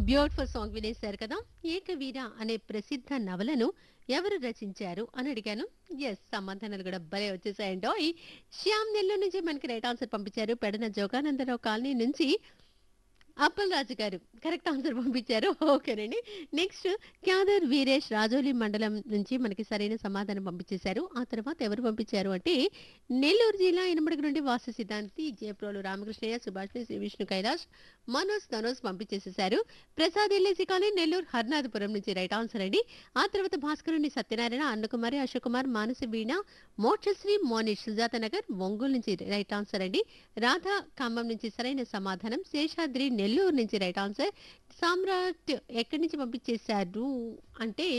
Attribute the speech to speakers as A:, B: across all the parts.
A: beautiful song వినేశారు కదా ఏకవీర అనే ప్రసిద్ధ నవలను ఎవరు రచించారు అని అడిగాను ఎస్ సమాధానాలు కూడా భలే వచ్చేసాయంటో ఈ శ్యామ్ నెల్లూరు నుంచి మనకి రైట్ ఆన్సర్ పంపించారు పెడన జోగానందరావు కాలనీ నుంచి అప్పల్ రాజు గారు కరెక్ట్ ఆన్సర్ పంపించారు ఓకేనండి నెక్స్ట్ క్యాదర్ వీరేష్ రాజోలి మండలం నుంచి మనకి సరైన సమాధానం పంపించేశారు ఆ తర్వాత ఎవరు పంపించారు అంటే నెల్లూరు జిల్లా ఎనమడుగు నుండి వాసు సిద్ధాంతి జయప్రోలు రామకృష్ణయ్య సుభాష్ శ్రీ విష్ణు కైలాష్ మనోజ్ ధనోజ్ పంపించేసేశారు ప్రసాద్ ఎల్ఏసి కాలనీ నెల్లూరు హర్నాథపురం నుంచి రైట్ ఆన్సర్ అండి ఆ తర్వాత భాస్కరుని సత్యనారాయణ అన్నకుమారి అశోక్ కుమార్ మానసి వీణ మోక్షశ్రీ మోనిష్ సుజాత నగర్ ఒంగోలు నుంచి రైట్ ఆన్సర్ అండి రాధా ఖమ్మం నుంచి సరైన సమాధానం శేషాద్రి నెల్లూరు నుంచి రైట్ ఆన్సర్ సామ్రాట్ ఎక్కడి నుంచి పంపించేశారు అంటే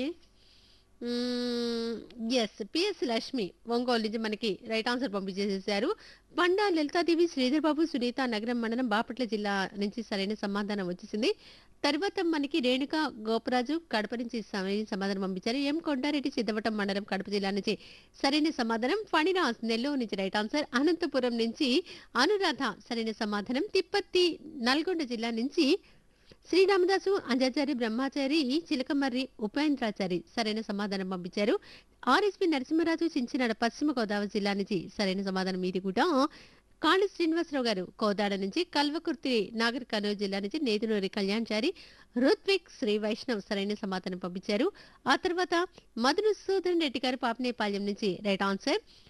A: ఎస్ పిఎస్ లక్ష్మి ఒంగోలు నుంచి మనకి రైట్ ఆన్సర్ పంపించేసేసారు పండా లలితాదేవి శ్రీధర్ బాబు సునీత నగరం మండలం బాపట్ల జిల్లా నుంచి సరైన సమాధానం వచ్చేసింది తర్వాత మనకి రేణుక గోపరాజు కడప నుంచి సరైన సమాధానం పంపించారు ఎం కొండారెడ్డి సిద్ధవటం మండలం కడప జిల్లా నుంచి సరైన సమాధానం ఫణిరాజ్ నెల్లూరు నుంచి రైట్ ఆన్సర్ అనంతపురం నుంచి అనురాధ సరైన సమాధానం తిప్పత్తి నల్గొండ జిల్లా నుంచి శ్రీరామదాసు అంజాచారి బ్రహ్మాచారి చిలకమర్రి ఉపేంద్రాచారి సరైన సమాధానం పంపించారు ఆర్ఎస్పి నరసింహరాజు చించినాడ పశ్చిమ గోదావరి జిల్లా నుంచి సరైన సమాధానం ఇది కూడా కాళీ శ్రీనివాసరావు గారు కోదాడ నుంచి కల్వకుర్తి నాగర్ కర్నూలు జిల్లా నుంచి నేదునూరి కళ్యాణ్చారి రుత్విక్ శ్రీ వైష్ణవ్ సరైన సమాధానం పంపించారు ఆ తర్వాత మధుసూదన్ రెడ్డి గారు పాపనేపాలెం నుంచి రైట్ ఆన్సర్